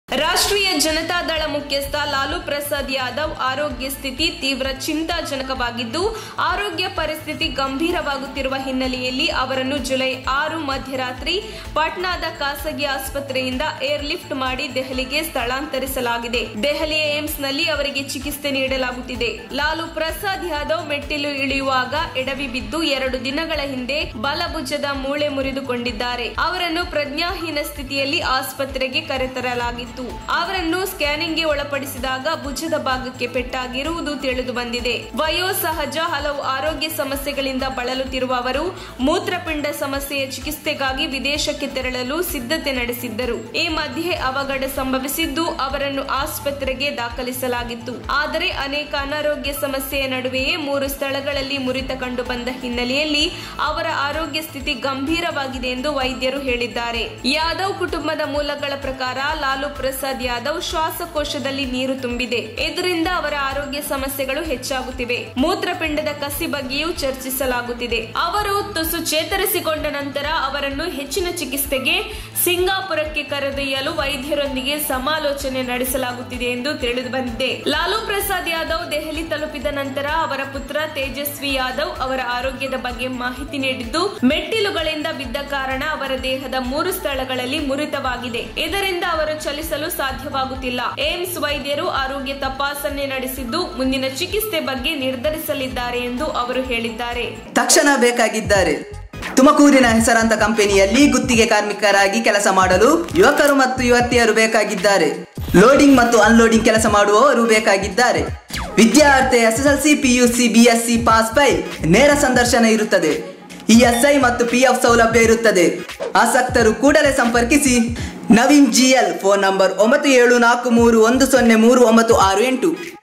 ರಾಷ್ಟ್ರೀಯ ಜನತಾದಳ ಮುಖ್ಯಸ್ಥ ಲಾಲು ಪ್ರಸಾದ್ ಯಾದವ್ ಆರೋಗ್ಯ ಸ್ಥಿತಿ ತೀವ್ರ ಚಿಂತಾಜನಕವಾಗಿದ್ದು ಆರೋಗ್ಯ ಪರಿಸ್ಥಿತಿ ಗಂಭೀರವಾಗುತ್ತಿರುವ ಹಿನ್ನೆಲೆಯಲ್ಲಿ ಅವರನ್ನು ಜುಲೈ ಆರು ಮಧ್ಯರಾತ್ರಿ ಪಾಟ್ನಾದ ಖಾಸಗಿ ಆಸ್ಪತ್ರೆಯಿಂದ ಏರ್ಲಿಫ್ಟ್ ಮಾಡಿ ದೆಹಲಿಗೆ ಸ್ಥಳಾಂತರಿಸಲಾಗಿದೆ ದೆಹಲಿಯ ಏಮ್ಸ್ನಲ್ಲಿ ಅವರಿಗೆ ಚಿಕಿತ್ಸೆ ನೀಡಲಾಗುತ್ತಿದೆ ಲಾಲು ಪ್ರಸಾದ್ ಯಾದವ್ ಮೆಟ್ಟಿಲು ಇಳಿಯುವಾಗ ಎಡವಿ ಬಿದ್ದು ಎರಡು ದಿನಗಳ ಹಿಂದೆ ಬಲಭುಜದ ಮೂಳೆ ಮುರಿದುಕೊಂಡಿದ್ದಾರೆ ಅವರನ್ನು ಪ್ರಜ್ಞಾಹೀನ ಸ್ಥಿತಿಯಲ್ಲಿ ಆಸ್ಪತ್ರೆಗೆ ಕರೆತರಲಾಗಿತ್ತು ಅವರನ್ನು ಸ್ಕ್ಯಾನಿಂಗ್ಗೆ ಒಳಪಡಿಸಿದಾಗ ಭುಜದ ಭಾಗಕ್ಕೆ ಪೆಟ್ಟಾಗಿರುವುದು ತಿಳಿದು ಬಂದಿದೆ ವಯೋಸಹಜ ಹಲವು ಆರೋಗ್ಯ ಸಮಸ್ಯೆಗಳಿಂದ ಬಳಲುತ್ತಿರುವ ಅವರು ಮೂತ್ರಪಿಂಡ ಸಮಸ್ಯೆಯ ಚಿಕಿತ್ಸೆಗಾಗಿ ವಿದೇಶಕ್ಕೆ ತೆರಳಲು ಸಿದ್ಧತೆ ನಡೆಸಿದ್ದರು ಈ ಮಧ್ಯೆ ಅವಘಡ ಸಂಭವಿಸಿದ್ದು ಅವರನ್ನು ಆಸ್ಪತ್ರೆಗೆ ದಾಖಲಿಸಲಾಗಿತ್ತು ಆದರೆ ಅನೇಕ ಅನಾರೋಗ್ಯ ಸಮಸ್ಯೆಯ ನಡುವೆಯೇ ಮೂರು ಸ್ಥಳಗಳಲ್ಲಿ ಮುರಿತ ಕಂಡು ಬಂದ ಹಿನ್ನೆಲೆಯಲ್ಲಿ ಅವರ ಆರೋಗ್ಯ ಸ್ಥಿತಿ ಗಂಭೀರವಾಗಿದೆ ಎಂದು ವೈದ್ಯರು ಹೇಳಿದ್ದಾರೆ ಯಾದವ್ ಕುಟುಂಬದ ಮೂಲಗಳ ಪ್ರಕಾರ ಲಾಲು ಪ್ರಸಾದ್ ಯಾದವ್ ಶ್ವಾಸಕೋಶದಲ್ಲಿ ನೀರು ತುಂಬಿದೆ ಇದರಿಂದ ಅವರ ಆರೋಗ್ಯ ಸಮಸ್ಯೆಗಳು ಹೆಚ್ಚಾಗುತ್ತಿವೆ ಮೂತ್ರಪಿಂಡದ ಕಸಿ ಬಗ್ಗೆಯೂ ಚರ್ಚಿಸಲಾಗುತ್ತಿದೆ ಅವರು ತುಸು ಚೇತರಿಸಿಕೊಂಡ ನಂತರ ಅವರನ್ನು ಹೆಚ್ಚಿನ ಚಿಕಿತ್ಸೆಗೆ ಸಿಂಗಾಪುರಕ್ಕೆ ಕರೆದೊಯ್ಯಲು ವೈದ್ಯರೊಂದಿಗೆ ಸಮಾಲೋಚನೆ ನಡೆಸಲಾಗುತ್ತಿದೆ ಎಂದು ತಿಳಿದು ಬಂದಿದೆ ಲಾಲು ಪ್ರಸಾದ್ ಯಾದವ್ ದೆಹಲಿ ತಲುಪಿದ ನಂತರ ಅವರ ಪುತ್ರ ತೇಜಸ್ವಿ ಯಾದವ್ ಅವರ ಆರೋಗ್ಯದ ಬಗ್ಗೆ ಮಾಹಿತಿ ನೀಡಿದ್ದು ಮೆಟ್ಟಿಲುಗಳಿಂದ ಬಿದ್ದ ಕಾರಣ ಅವರ ದೇಹದ ಮೂರು ಸ್ಥಳಗಳಲ್ಲಿ ಮುರಿತವಾಗಿದೆ ಇದರಿಂದ ಅವರು ಚಲಿಸಲು ಸಾಧ್ಯವಾಗುತ್ತಿಲ್ಲ ಏಮ್ಸ್ ವೈದ್ಯರು ಆರೋಗ್ಯ ತಪಾಸಣೆ ನಡೆಸಿದ್ದು ಮುಂದಿನ ಚಿಕಿತ್ಸೆ ಬಗ್ಗೆ ನಿರ್ಧರಿಸಲಿದ್ದಾರೆ ಎಂದು ಅವರು ಹೇಳಿದ್ದಾರೆ ತಕ್ಷಣ ಬೇಕಾಗಿದ್ದಾರೆ ತುಮಕೂರಿನ ಹೆಸರಾಂತ ಕಂಪನಿಯಲ್ಲಿ ಗುತ್ತಿಗೆ ಕಾರ್ಮಿಕರಾಗಿ ಕೆಲಸ ಮಾಡಲು ಯುವಕರು ಮತ್ತು ಯುವತಿಯರು ಬೇಕಾಗಿದ್ದಾರೆ ಲೋಡಿಂಗ್ ಮತ್ತು ಅನ್ಲೋಡಿಂಗ್ ಕೆಲಸ ಮಾಡುವವರು ಬೇಕಾಗಿದ್ದಾರೆ ವಿದ್ಯಾರ್ಥಿ SSLC PUC BSc pass fail ನೇರ ಸಂದರ್ಶನ ಇರುತ್ತದೆ ಇಎಸ್ಐ ಮತ್ತು ಪಿಎಫ್ ಸೌಲಭ್ಯ ಇರುತ್ತದೆ ಆಸಕ್ತರು ಕೂಡಲೇ ಸಂಪರ್ಕಿಸಿ ನವೀನ್ ಜಿಎಲ್ ಫೋನ್ ನಂಬರ್ ಒಂಬತ್ತು ಏಳು ನಾಲ್ಕು ಮೂರು ಒಂದು ಸೊನ್ನೆ ಮೂರು ಒಂಬತ್ತು ಆರು ಎಂಟು